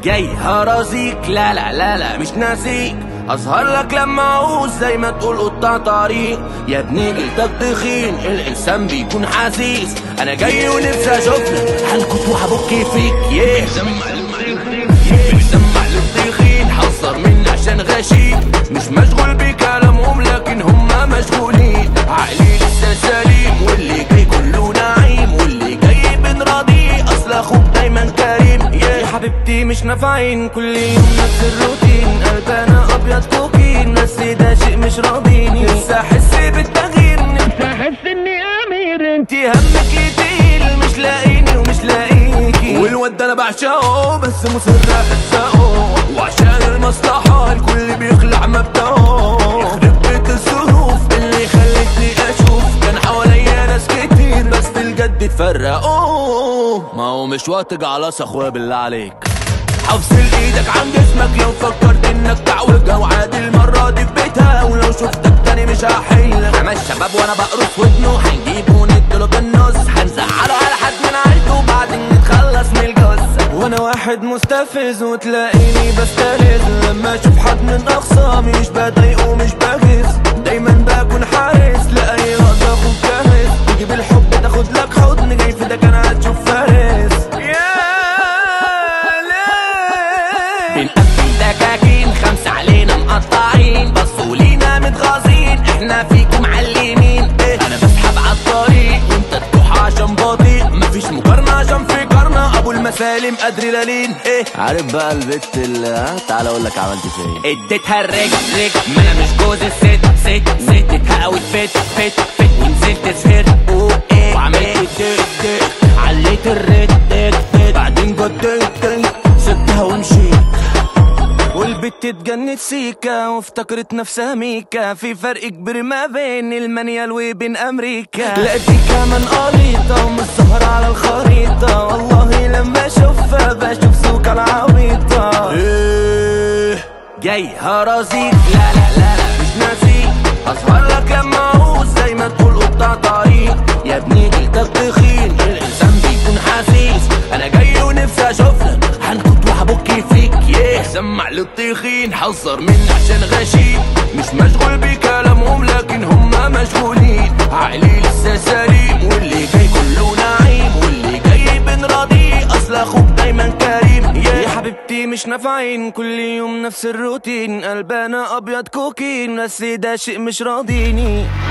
جاي هرازيك لا لا لا لا مش ناسيك اظهر لك لما اعوز زي ما تقول قطع طريق يا ابني جلدك تخين الانسان بيكون حسيس انا جاي ونفسي اشوفك هنكت وهبكي فيك yeah. بنسمع للطيخين حذر مني عشان غشيم مش مشغول بكلامهم لكن هم مشغولين عقلي لسه سليم واللي جاي كله نعيم واللي جاي بنراضيه اصل اخوك دايما كريم yeah. يا حبيبتي مش نافعين كل يوم نفس الروتين قلبنا ابيض كوكين بس ده شيء مش راضيني لسه احس بالتغيير نفسي احس اني امير انتي همك يتقيل مش لاقيني ومش لاقيكي والواد ده انا بعشقه بس مصر احزقه وعشان المصلحة الكل بيخلع مبدأه يخرب بيت الظروف اللي خلتني اشوف كان حواليا ناس كتير بس في الجد اتفرقوا ما هو مش وقت جعلص اخويا بالله عليك افصل ايدك عن جسمك لو فكرت انك تعوجها وعادي المرة دي في بيتها ولو شفتك تاني مش هحيلك انا الشباب وانا بقرص ودنه هنجيبه ونديله بالنص هنزعله على حد من عيلته وبعدين نتخلص من الجثة وانا واحد مستفز وتلاقيني بستلذ لما اشوف حد من اخصامي مش بضايقه ومش بغيظ دايما بكون حارس لاي لقطة اخد جاهز تيجي بالحب تاخد لك حضن جاي في ده كان هتشوف فارس يا ليه بنقفل دكاكين خمسة علينا مقطعين بصوا لينا متغاظين احنا فيكم معلمين ايه انا بسحب عالطريق وانت تكح عشان بطيء مفيش مقارنة عشان في قرنة ابو المسالم ادرينالين ايه عارف بقى البت اللي ها تعالى اقول لك عملت فيا ايه اديتها الرجل رجل ما انا مش جوز الست ست ست اتهقوت فت فت فت ونزلت سهرت اوه ايه وعملت دق دق عليت الريت دق دق بعدين جديت سبتها ومشيت والبت اتجنت سيكا وافتكرت نفسها ميكا في فرق كبير ما بين المانيال وبين امريكا لقيتي كمان قليطة ومش سهر على الخريطة والله لما اشوفها بشوف سوق العبيطة ايه جاي هرازيك لا لا لا لا مش ناسيك اظهر لك لما اعوز زي ما تقول قطع طريق يا ابني جلدك تخين الانسان بيكون حسيس انا جاي ونفسي اشوفك هنكت وهبكي فيك yeah. سمع للطيخين حذر مني عشان غشيم مش مشغول بكلامهم لكن هم مشغولين عقلي لسه سليم واللي جاي كله نعيم واللي جاي بنراضيه اصل اخوك دايما كريم yeah. يا حبيبتي مش نافعين كل يوم نفس الروتين قلبنا ابيض كوكين بس ده شيء مش راضيني